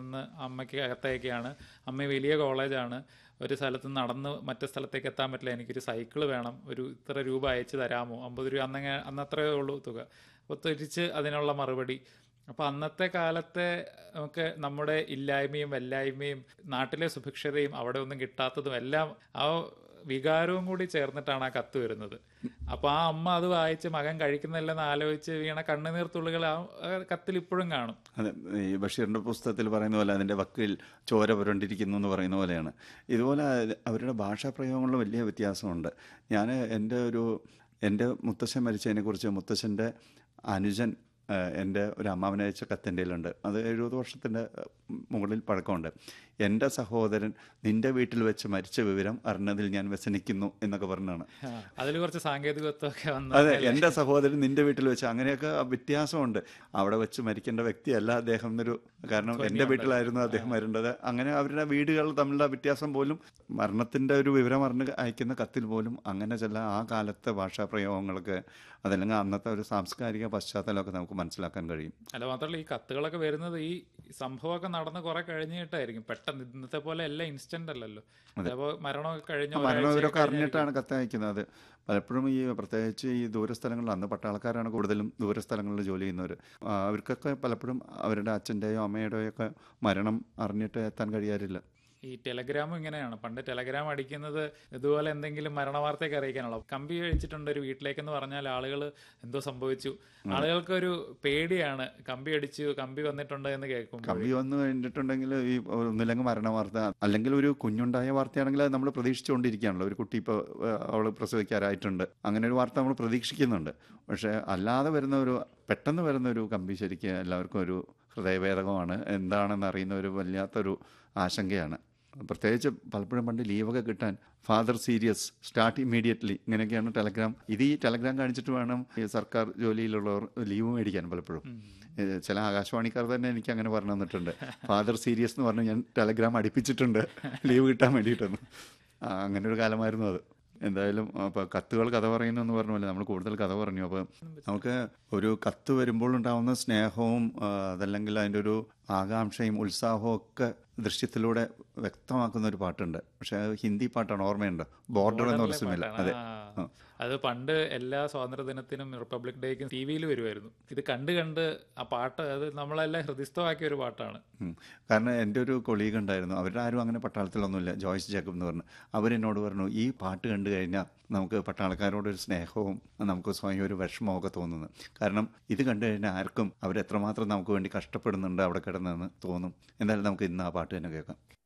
നിന്ന് അമ്മയ്ക്ക് അകത്തേക്കാണ് അമ്മ വലിയ കോളേജാണ് ഒരു സ്ഥലത്ത് നിന്ന് നടന്ന് മറ്റേ സ്ഥലത്തേക്ക് എത്താൻ പറ്റില്ല എനിക്കൊരു സൈക്കിൾ വേണം ഒരു ഇത്ര രൂപ അയച്ചു തരാമോ അമ്പത് രൂപ അന്നങ്ങ അന്ന് അത്രയേ ഉള്ളൂ തുക അപ്പോൾ തിരിച്ച് അതിനുള്ള മറുപടി അപ്പോൾ അന്നത്തെ കാലത്തെ നമുക്ക് നമ്മുടെ ഇല്ലായ്മയും വല്ലായ്മയും നാട്ടിലെ സുഭിക്ഷതയും അവിടെ ഒന്നും കിട്ടാത്തതും എല്ലാം ആ വികാരവും കൂടി ചേർന്നിട്ടാണ് ആ കത്ത് വരുന്നത് അപ്പോൾ ആ അമ്മ അത് വായിച്ച് മകൻ കഴിക്കുന്നില്ലെന്ന് ആലോചിച്ച് വീണ കണ്ണുനീർ തുള്ളികൾ ആ ആ കത്തിൽ ഇപ്പോഴും കാണും അതെ ഈ ബഷീറിൻ്റെ പുസ്തകത്തിൽ പറയുന്ന പോലെ അതിൻ്റെ വക്കിൽ ചോര പുരണ്ടിരിക്കുന്നു എന്ന് പറയുന്ന പോലെയാണ് ഇതുപോലെ അവരുടെ ഭാഷാ പ്രയോഗങ്ങളിൽ വലിയ വ്യത്യാസമുണ്ട് ഞാൻ എൻ്റെ ഒരു എൻ്റെ മുത്തശ്ശൻ മരിച്ചതിനെക്കുറിച്ച് മുത്തശ്ശൻ്റെ അനുജൻ ഏഹ്, എൻ്റെ ഒരു അമ്മാവനെ അയച്ച കത്തിൻ്റെ കയ്യിലുണ്ട് അത് എഴുപത് വർഷത്തിൻ്റെ മുകളിൽ പഴക്കമുണ്ട് എൻ്റെ സഹോദരൻ നിൻ്റെ വീട്ടിൽ വെച്ച് മരിച്ച വിവരം അറിഞ്ഞതിൽ ഞാൻ വ്യസനിക്കുന്നു എന്നൊക്കെ പറഞ്ഞാണ് അതിൽ കുറച്ച് സാങ്കേതികത്വമൊക്കെ വന്നു അതെ എൻ്റെ സഹോദരൻ നിന്റെ വീട്ടിൽ വെച്ച് അങ്ങനെയൊക്കെ വ്യത്യാസമുണ്ട് അവിടെ വെച്ച് മരിക്കേണ്ട വ്യക്തിയല്ല അദ്ദേഹം എന്നൊരു കാരണം എൻ്റെ വീട്ടിലായിരുന്നു അദ്ദേഹം വരേണ്ടത് അങ്ങനെ അവരുടെ വീടുകൾ തമ്മിലുള്ള വ്യത്യാസം പോലും മരണത്തിൻ്റെ ഒരു വിവരം അറിഞ്ഞ് അയക്കുന്ന കത്തിൽ പോലും അങ്ങനെ ചില ആ കാലത്തെ ഭാഷാ പ്രയോഗങ്ങളൊക്കെ അതല്ലെങ്കിൽ അന്നത്തെ ഒരു സാംസ്കാരിക പശ്ചാത്തലമൊക്കെ നമുക്ക് മനസ്സിലാക്കാൻ കഴിയും അല്ല മാത്രമല്ല ഈ കത്തുകളൊക്കെ വരുന്നത് ഈ സംഭവമൊക്കെ നടന്ന് കുറെ കഴിഞ്ഞിട്ടായിരിക്കും പെട്ടെന്ന് ഇന്നത്തെ പോലെ എല്ലാം ഇൻസ്റ്റന്റ് അല്ലല്ലോ അതേപോലെ മരണമൊക്കെ കഴിഞ്ഞ മരണം ഒരാഴ്ച ഇവരൊക്കെ അറിഞ്ഞിട്ടാണ് കത്ത് അയക്കുന്നത് പലപ്പോഴും ഈ പ്രത്യേകിച്ച് ഈ ദൂരസ്ഥലങ്ങളിൽ അന്ന് പട്ടാളക്കാരാണ് കൂടുതലും ദൂരസ്ഥലങ്ങളിൽ ജോലി ചെയ്യുന്നവർ അവർക്കൊക്കെ പലപ്പോഴും അവരുടെ അച്ഛൻ്റെയോ അമ്മയുടെയോ ഒക്കെ മരണം അറിഞ്ഞിട്ട് എത്താൻ കഴിയാറില്ല ഈ ടെലഗ്രാമും ഇങ്ങനെയാണ് പണ്ട് ടെലഗ്രാം അടിക്കുന്നത് ഇതുപോലെ എന്തെങ്കിലും മരണവാർത്തയൊക്കെ അറിയിക്കാനുള്ള കമ്പി കഴിച്ചിട്ടുണ്ട് ഒരു വീട്ടിലേക്കെന്ന് പറഞ്ഞാൽ ആളുകൾ എന്തോ സംഭവിച്ചു ആളുകൾക്കൊരു പേടിയാണ് കമ്പി അടിച്ചു കമ്പി വന്നിട്ടുണ്ട് എന്ന് കേൾക്കുമ്പോൾ കമ്പി വന്നു കഴിഞ്ഞിട്ടുണ്ടെങ്കിൽ ഈ ഒന്നില്ലെങ്കിൽ മരണ വാർത്ത അല്ലെങ്കിൽ ഒരു കുഞ്ഞുണ്ടായ വാർത്തയാണെങ്കിൽ അത് നമ്മൾ പ്രതീക്ഷിച്ചുകൊണ്ടിരിക്കുകയാണല്ലോ ഒരു കുട്ടി ഇപ്പോൾ അവൾ പ്രസവിക്കാറായിട്ടുണ്ട് അങ്ങനെ ഒരു വാർത്ത നമ്മൾ പ്രതീക്ഷിക്കുന്നുണ്ട് പക്ഷേ അല്ലാതെ വരുന്ന ഒരു പെട്ടെന്ന് വരുന്ന ഒരു കമ്പി ശരിക്കും എല്ലാവർക്കും ഒരു ഹൃദയഭേദകമാണ് എന്താണെന്ന് അറിയുന്ന ഒരു വല്ലാത്തൊരു ആശങ്കയാണ് പ്രത്യേകിച്ച് പലപ്പോഴും പണ്ട് ലീവൊക്കെ കിട്ടാൻ ഫാദർ സീരിയസ് സ്റ്റാർട്ട് ഇമ്മീഡിയറ്റ്ലി ഇങ്ങനെയൊക്കെയാണ് ടെലഗ്രാം ഇത് ഈ ടെലഗ്രാം കാണിച്ചിട്ട് വേണം ഈ സർക്കാർ ജോലിയിലുള്ളവർ ലീവ് മേടിക്കാൻ പലപ്പോഴും ഏഹ് ചില ആകാശവാണിക്കാർ തന്നെ എനിക്ക് അങ്ങനെ പറഞ്ഞു തന്നിട്ടുണ്ട് ഫാദർ സീരിയസ് എന്ന് പറഞ്ഞ് ഞാൻ ടെലഗ്രാം അടുപ്പിച്ചിട്ടുണ്ട് ലീവ് കിട്ടാൻ വേണ്ടിയിട്ടൊന്ന് ആ, അങ്ങനെ ഒരു കാലമായിരുന്നു അത് എന്തായാലും അപ്പോൾ കത്തുകൾ കഥ പറയുന്നു എന്ന് പറഞ്ഞ പോലെ നമ്മൾ കൂടുതൽ കഥ പറഞ്ഞു അപ്പോൾ നമുക്ക് ഒരു കത്ത് വരുമ്പോൾ ഉണ്ടാവുന്ന സ്നേഹവും ആ, അതല്ലെങ്കിൽ അതിൻ്റെ ഒരു ആകാംക്ഷയും ഉത്സാഹവും ഒക്കെ ദൃശ്യത്തിലൂടെ വ്യക്തമാക്കുന്ന ഒരു പാട്ടുണ്ട് പക്ഷേ അത് ഹിന്ദി പാട്ടാണ് ഓർമ്മയുണ്ട് ബോർഡർ എന്ന് പറഞ്ഞ സിനിമയില്ല അതെ ആ. അത് പണ്ട് എല്ലാ സ്വാതന്ത്ര്യ ദിനത്തിനും റിപ്പബ്ലിക് ഡേക്കും ടി വിയിൽ വരുമായിരുന്നു ഇത് കണ്ട് കണ്ട് ആ പാട്ട് അത് നമ്മളെല്ലാം ഹൃദയസ്ഥമാക്കിയ ഒരു പാട്ടാണ് ഉം. കാരണം എൻ്റെ ഒരു കൊളീഗ് ഉണ്ടായിരുന്നു അവരുടെ ആരും അങ്ങനെ പട്ടാളത്തിലൊന്നുമില്ല ജോയ്സ് ജേക്കബ് എന്ന് പറഞ്ഞു അവരെന്നോട് പറഞ്ഞു ഈ പാട്ട് കണ്ടു കഴിഞ്ഞാൽ നമുക്ക് പട്ടാളക്കാരോടൊരു സ്നേഹവും നമുക്ക് സ്വയം ഒരു വിഷമവും ഒക്കെ തോന്നുന്നു കാരണം ഇത് കണ്ടു കഴിഞ്ഞാൽ ആർക്കും അവരെത്രമാത്രം നമുക്ക് വേണ്ടി കഷ്ടപ്പെടുന്നുണ്ട് അവിടെ കിടന്നെന്ന് തോന്നും എന്തായാലും നമുക്ക് ഇന്ന് ആ പാട്ട് തന്നെ കേൾക്കാം